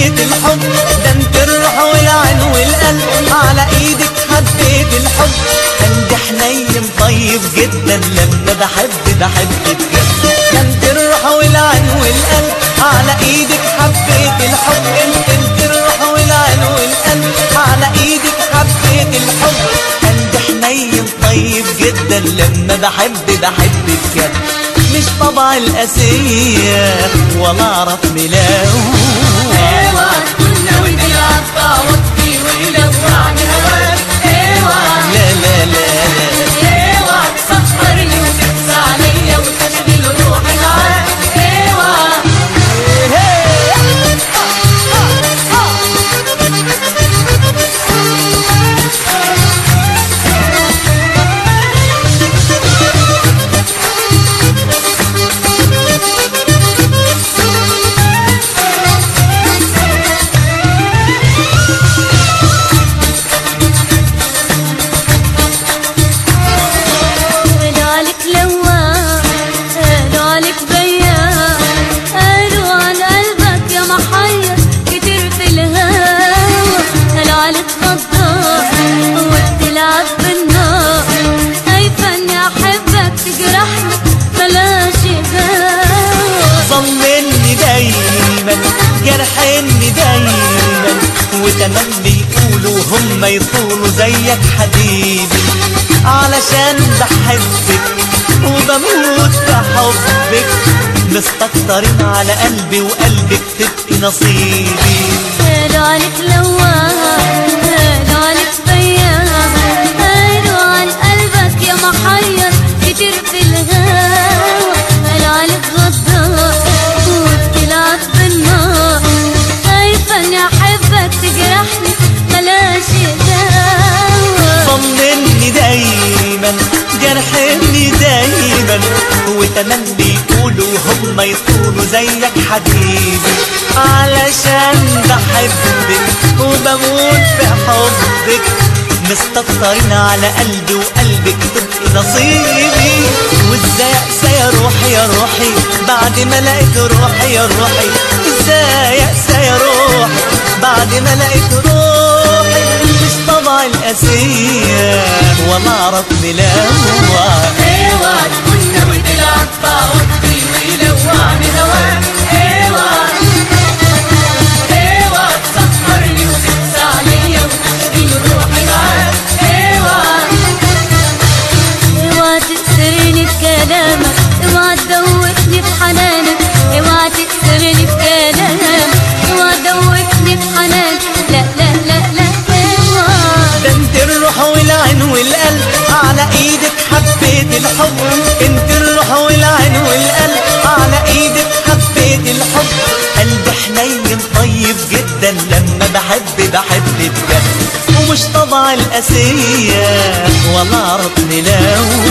حبيت الحب ده انت الروح والعين والقلب على ايدك حبيت الحب قلبي حنين طيب جدا لما بحب بحب بجد ده انت الروح والعين والقلب على ايدك حبيت الحب انت انت الروح والعين والقلب على ايدك حبيت الحب قلبي حنين طيب جدا لما بحب بحب بجد مش طبع القاسية ولا اعرف ملاوي ايوه كنا ونلعب بعوضتي ولوعني هواك ايوه لا لا لا لا ايوه تسهرني وتنسى عليا وتشغل روحي معاك ايوه قالوا عليك لواء قالوا عليك بياع قالوا عن قلبك يا محير كتير في الهوى قالوا عليك غدار وبتلعب بالنار خايفة اني احبك تجرحني بلاش غاوى ظلمني دايما جرحني دايما وكمان بيقولوا هم يطولوا زيك حبيبي علشان بحبك وبموت في حبك مستكترين على قلبي وقلبك تبقي نصيبي قالوا عليك لواء قالوا عليك بياع قالوا عن قلبك يا محير كتير في الهوى قالوا عليك غدار وبتلعب بالنار خايفة اني احبك تجرحني بلاش دواء طمني دايما جرحني دايما وتمن بيقولوا هم يطولوا زيك حبيبي علشان بحبك وبموت في حبك مستكترين على قلبي وقلبك تبقي نصيبي وازاي اقسى يا روحي يا روحي بعد ما لقيت روحي يا روحي ازاي اقسى يا روحي بعد ما لقيت روحي مش طبع القاسية ولا اعرف ملاوع ايوه كنا ونلعب بعوضتي ولوعني هواك ايوه ايوه تسهرني وتنسى عليا وتشغل روحي معاك ايوه اوعى تكسرني بكلامك اوعى تدوخني بحنانك اوعى تكسرني بكلامك اوعى تدوخني بحنانك لا لا لا لا اوعى ده انت الروح والعين والقلب على ايدك حبيت الحب انت الروح والعين والقلب على ايدك حبيت الحب قلبي حنين طيب جدا لما بحب بحب بجد ومش طبع القاسية ولا اعرف ملاوع